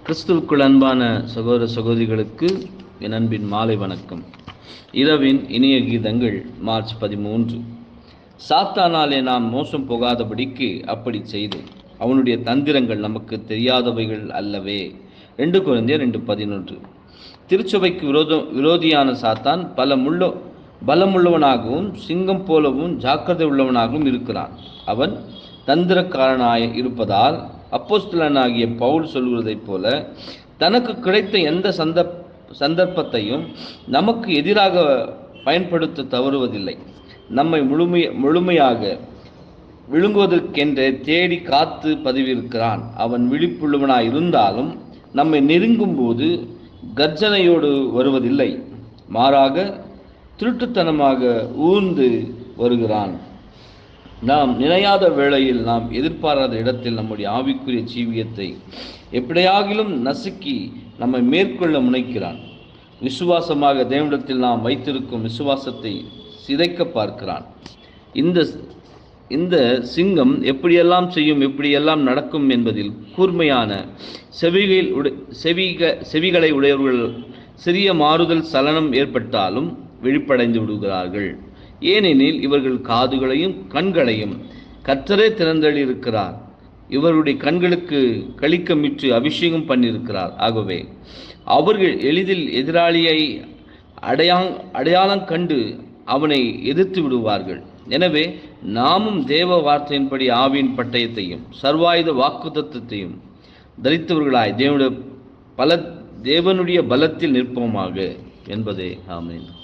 கிறிஸ்துவுக்குள் அன்பான சகோதர சகோதரிகளுக்கு என் அன்பின் மாலை வணக்கம் இரவின் இனிய கீதங்கள் மார்ச் பதிமூன்று சாத்தானாலே நாம் மோசம் போகாதபடிக்கு அப்படி செய்தேன் அவனுடைய தந்திரங்கள் நமக்கு தெரியாதவைகள் அல்லவே ரெண்டு குழந்தையர் ரெண்டு பதினொன்று திருச்சபைக்கு விரோதம் விரோதியான சாத்தான் பல முள்ள பலமுள்ளவனாகவும் சிங்கம் போலவும் ஜாக்கிரதை உள்ளவனாகவும் இருக்கிறான் அவன் தந்திரக்காரனாய் இருப்பதால் அப்போஸ்தலனாகிய பவுல் சொல்கிறதைப் போல தனக்கு கிடைத்த எந்த சந்தர்ப் சந்தர்ப்பத்தையும் நமக்கு எதிராக பயன்படுத்த தவறுவதில்லை நம்மை முழுமைய முழுமையாக விழுங்குவதற்கென்றே தேடி காத்து பதிவிருக்கிறான் அவன் விழிப்புள்ளவனாய் இருந்தாலும் நம்மை நெருங்கும்போது கர்ஜனையோடு வருவதில்லை மாறாக திருட்டுத்தனமாக ஊர்ந்து வருகிறான் நாம் நினையாத வேளையில் நாம் எதிர்பாராத இடத்தில் நம்முடைய ஆவிக்குரிய ஜீவியத்தை எப்படியாகிலும் நசுக்கி நம்மை மேற்கொள்ள முனைக்கிறான் விசுவாசமாக தேவனிடத்தில் நாம் வைத்திருக்கும் விசுவாசத்தை சிதைக்க பார்க்கிறான் இந்த இந்த சிங்கம் எப்படியெல்லாம் செய்யும் எப்படியெல்லாம் நடக்கும் என்பதில் கூர்மையான செவிகள் உட செவிக செவிகளை உடையவர்கள் சிறிய மாறுதல் சலனம் ஏற்பட்டாலும் விழிப்படைந்து விடுகிறார்கள் ஏனெனில் இவர்கள் காதுகளையும் கண்களையும் கற்றரே திறந்தளிருக்கிறார் இவருடைய கண்களுக்கு களிக்கமிட்டு அபிஷேகம் பண்ணியிருக்கிறார் ஆகவே அவர்கள் எளிதில் எதிராளியை அடையா அடையாளம் கண்டு அவனை எதிர்த்து விடுவார்கள் எனவே நாமும் தேவ வார்த்தையின்படி ஆவியின் பட்டயத்தையும் சர்வாயுத வாக்குத்தத்தையும் தரித்தவர்களாய் தேவனுடைய பல தேவனுடைய பலத்தில் நிற்போமாக என்பதே ஆமேன்